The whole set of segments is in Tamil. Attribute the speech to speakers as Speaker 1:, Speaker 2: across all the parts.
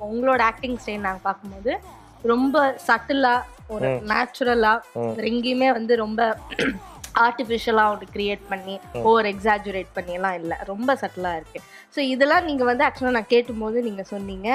Speaker 1: உங்களோட ஆக்டிங் ஸ்டைல் நாங்க பார்க்கும்போது ரொம்ப சட்டிலா ஒரு நேச்சுரலா
Speaker 2: ம்.
Speaker 1: எங்கேயுமே வந்து ரொம்ப ஆர்டிஃபிஷியலாக ஒன்று கிரியேட் பண்ணி ஓவர் எக்ஸாஜுரேட் பண்ணி எல்லாம் இல்லை ரொம்ப சட்டிலாக இருக்கு ஸோ இதெல்லாம் நீங்க வந்து ஆக்சுவலாக நான் கேட்டும்போது நீங்க சொன்னீங்க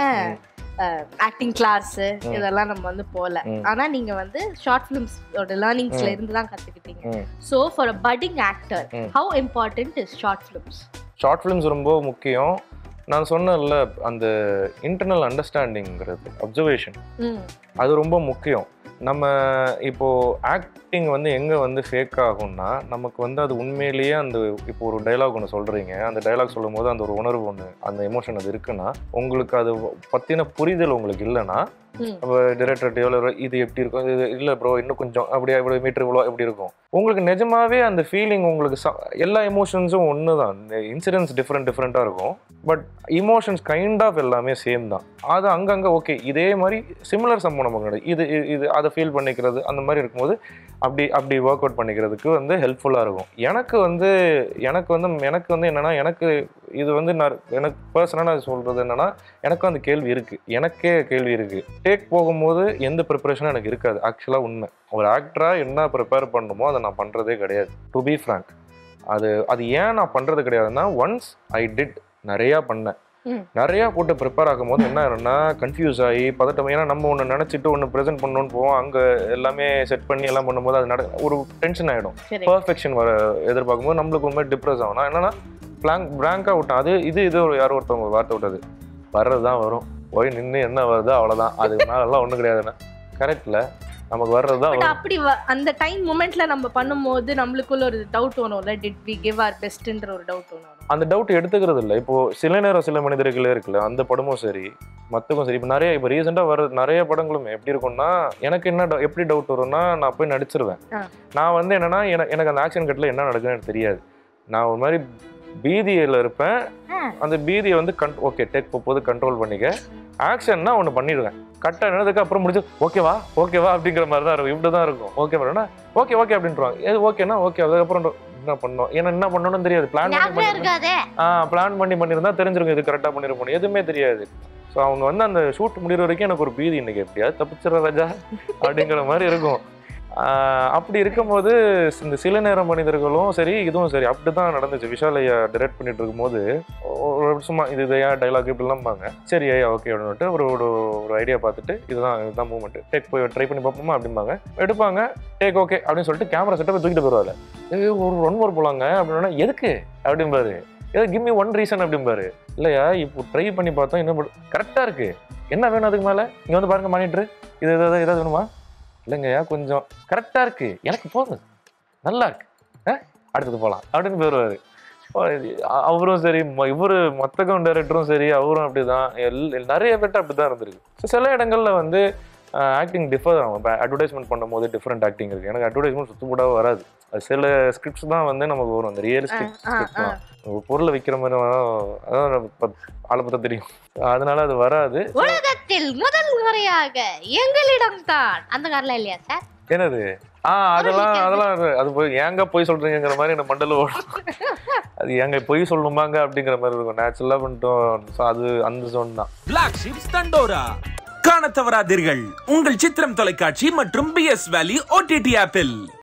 Speaker 1: ஆக்டிங் கிளாஸ் இதெல்லாம் நம்ம வந்து போல
Speaker 2: ம்.
Speaker 1: ஆனா நீங்க வந்து ஷார்ட் ஃபிலிம்ஸோட லேர்னிங்ஸ்ல இருந்து தான் கத்துக்கிட்டீங்க
Speaker 2: ம்.
Speaker 1: So for a budding actor
Speaker 2: hmm.
Speaker 1: How important is short films
Speaker 2: short films ரொம்ப முக்கியம் நான் சொன்னேன்ல அந்த இன்டர்னல் அண்டர்ஸ்டாண்டிங்கிறது அப்சர்வேஷன்
Speaker 1: ம்
Speaker 2: அது ரொம்ப முக்கியம் நம்ம இப்போ ஆக்டிங் வந்து எங்கே வந்து ஃபேக் ஆகும்னா நமக்கு வந்து அது உண்மையிலேயே அந்த இப்போ ஒரு டைலாக் ஒன்று சொல்கிறீங்க அந்த டைலாக் சொல்லும் போது அந்த ஒரு உணர்வு ஒன்று அந்த எமோஷன் அது இருக்குன்னா உங்களுக்கு அது பற்றின புரிதல் உங்களுக்கு இல்லைன்னா
Speaker 1: ம்.
Speaker 2: அப்போ டிரெக்டர் எவ்வளோ இது எப்படி இருக்கும் இது இல்லை ப்ரோ இன்னும் கொஞ்சம் அப்படியே இப்படி மீட்டர் இவ்வளோ எப்படி இருக்கும் உங்களுக்கு நிஜமாவே அந்த ஃபீலிங் உங்களுக்கு ச- எல்லா எமோஷன்ஸும் ஒன்று தான் இந்த இன்சிடென்ட்ஸ் டிஃப்ரெண்ட் டிஃப்ரெண்ட்டாக இருக்கும் பட் இமோஷன்ஸ் கைண்ட் ஆஃப் எல்லாமே சேம் தான் அது அங்கங்கே ஓகே இதே மாதிரி சிமிலர் சம்பவம் நமக்கு நடக்குது இது இது- இது அதை ஃபீல் பண்ணிக்கிறது அந்த மாதிரி இருக்கும்போது அப்படி அப்படி ஒர்க் அவுட் பண்ணிக்கிறதுக்கு வந்து ஹெல்ப்ஃபுல்லாக இருக்கும் எனக்கு வந்து எனக்கு வந்து எனக்கு வந்து என்னென்னா எனக்கு இது வந்து நான் எனக்கு பர்சனலாக நான் சொல்கிறது என்னென்னா எனக்கும் அந்த கேள்வி இருக்குது எனக்கே கேள்வி இருக்குது டேக் போகும்போது எந்த ப்ரிப்பரேஷனும் எனக்கு இருக்காது ஆக்சுவலாக உண்மை ஒரு ஆக்டராக என்ன ப்ரிப்பேர் பண்ணணுமோ அதை நான் பண்ணுறதே கிடையாது டு பி ஃப்ராங்க் அது அது ஏன் நான் பண்ணுறது கிடையாதுன்னா ஒன்ஸ் ஐ டிட் நிறையா பண்ணேன்
Speaker 1: ம்.
Speaker 2: நிறையா போட்டு ப்ரிப்பேர் ஆகும்போது என்ன ஆகும்னா கன்ஃபியூஸ் ஆகி பதட்டம் ஏன்னா நம்ம ஒன்று நினச்சிட்டு ஒன்று ப்ரெசென்ட் பண்ணணும்னு போவோம் அங்கே எல்லாமே செட் பண்ணி எல்லாம் பண்ணும்போது அது நட ஒரு டென்ஷன் ஆகிடும்
Speaker 1: சரி
Speaker 2: பர்ஃபெக்ஷன் வர எதிர்பார்க்கும்போது நம்மளுக்கு ஒரு மாதிரி டிப்ரெஸ் ஆகும் நான் என்னன்னா பிளாங்க் பிளாங்காக விட்டேன் அது இது இது ஒரு யாரோ ஒருத்தவங்க வார்த்தை விட்டது வர்றது தான் வரும் போய் நின்று என்ன வருதோ அவ்வளோதான் அதுக்கு மேலெல்லாம் ஒன்றும் கிடையாதுண்ணே கரெக்டில் நமக்கு வர்றது தான்
Speaker 1: பட்
Speaker 2: வரும்
Speaker 1: அப்படி வ- அந்த டைம் மூமெண்ட்ல நம்ம பண்ணும்போது நம்மளுக்குள்ள ஒரு டவுட் வரும்ல டிட் வி கிவ் ஆர் பெஸ்ட்ன்ற ஒரு டவுட் வரும்
Speaker 2: அந்த டவுட் எடுத்துக்கிறது இல்லை இப்போ சில நேரம் சில மனிதர்களே இருக்குல்ல அந்த படமும் சரி மற்றக்கும் சரி இப்போ நிறைய இப்போ ரீசெண்டாக வர நிறைய படங்களுமே எப்படி இருக்கும்னா எனக்கு என்ன dou- எப்படி டவுட் வரும்னா நான் போய் நடிச்சிருவேன்
Speaker 1: ஆ.
Speaker 2: நான் வந்து என்னன்னா எனக்கு எனக்கு அந்த ஆக்ஷன் கட்டில் என்ன நடக்குதுன்னு எனக்கு தெரியாது நான் ஒரு மாதிரி பீதியில் இருப்பேன்
Speaker 1: ஆ.
Speaker 2: அந்த பீதியை வந்து கன் ஓகே டேக் போது கண்ட்ரோல் பண்ணிக்க ஆக்ஷன்னா ஒன்று பண்ணிடுவேன் கட் ஆனதுக்கு அப்புறம் முடிஞ்சு ஓகேவா ஓகேவா அப்படிங்கிற மாதிரி தான் இருக்கும் இப்படி தான் இருக்கும் ஓகே வரேன்னா ஓகே ஓகே அப்படின்றாங்க எது ஓகேனா ஓகே அதுக்கப்புறம் என்ன பண்ணோம் ஏன்னா என்ன பண்ணணும்னு தெரியாது பிளான் பண்ணி
Speaker 1: ஞாபகம்
Speaker 2: பண்ணிருந்தா-
Speaker 1: இருக்காதே
Speaker 2: ஆ பிளான் பண்ணி பண்ணியிருந்தா தெரிஞ்சிருக்கும் இது கரெக்டாக பண்ணிருப்போம் எதுவுமே தெரியாது ஸோ அவங்க வந்து அந்த ஷூட் முடிகிற வரைக்கும் எனக்கு ஒரு பீதி இன்னைக்கு எப்படியாவது தப்பிச்சிட ராஜா அப்படிங்கிற மாதிரி இருக்கும் ஆஹ் அப்படி இருக்கும்போது இந்த சில நேர மனிதர்களும் சரி இதுவும் சரி அப்படி தான் நடந்துச்சு விஷால் ஐயா டிரெக்ட் பண்ணிட்டு இருக்கும்போது ஒரு சும்மா இது இதையா டைலாக் இப்படிலாம்பாங்க சரி ஐயா ஓகே அப்படின்ட்டு ஒரு ஒரு ஒரு ஐடியா பார்த்துட்டு இதுதான் இதுதான் மூமெண்ட் டேக் போய் ட்ரை பண்ணி பார்ப்போமா அப்படிம்பாங்க எடுப்பாங்க டேக் ஓகே அப்படின்னு சொல்லிட்டு கேமரா செட்டை தூக்கிட்டு போயிடுவாங்க ஏய், ஒரு ஒன் ஒரு போலாங்க அப்படின்னா எதுக்கு அப்படிம்பாரு ஏதோ கிவ் மீ ஒன் ரீசன் அப்படிம்பாரு இல்லையா இப்போ ட்ரை பண்ணி பார்த்தோம் இன்னும் கரெக்டாக இருக்கு என்ன வேணும் அதுக்கு மேலே இங்கே வந்து பாருங்க மானிட்ரு இது இதாவது ஏதாவது வேணுமா இல்லைங்கய்யா கொஞ்சம் கரெக்டாக இருக்கு எனக்கு போதும் நல்லா இருக்கு ஆ அடுத்தது போகலாம் அப்படின்னு போயிடுவாரு அவரும் சரி ம- இவரு மத்தகம் டைரக்டரும் சரி அவரும் அப்படிதான் எல் நிறைய பேர்ட்ட அப்படிதான் இருந்திருக்கு So, சில இடங்கள்ல வந்து ஆக்டிங் டிஃபர் ஆகும் இப்போ அட்வர்டைஸ்மெண்ட் பண்ணும்போது டிஃப்ரெண்ட் ஆக்டிங் இருக்கு எனக்கு அட்வர்டைஸ்மெண்ட் சுத்தப்படாத வராது அது சில ஸ்கிரிப்ட்ஸ் தான் வந்து நமக்கு வரும் அந்த ரியலிஸ்டிக்
Speaker 1: ஆ,
Speaker 2: ஸ்கிரிப்ட்
Speaker 1: ஆ.
Speaker 2: தான் ஒரு பொருளை விற்கிற மாதிரி வரும். அதான் நம்ம இப்ப ஆளை பார்த்தா தெரியும் அதனால அது வராது
Speaker 1: உலகத்தில் முதல் முறையாக எங்களிடம் தான் அந்த காரில் இல்லையா சார்
Speaker 2: என்னது ஆ அதெல்லாம் அதெல்லாம் அது- அது போய் ஏங்க போய் சொல்றீங்கிற மாதிரி என்ன மண்டல ஓடும் அது ஏங்க பொய் சொல்லணுமாங்க அப்படிங்கிற மாதிரி இருக்கும் நேச்சுரலாக பண்ணிட்டோம் So, அது அந்த ஜோன் தான்
Speaker 3: பிளாக் ஷிப்ஸ் தண்டோரா காண தவறாதீர்கள் உங்கள் சித்திரம் தொலைக்காட்சி மற்றும் பி எஸ் வேலி ஓடிடி ஆப்பில்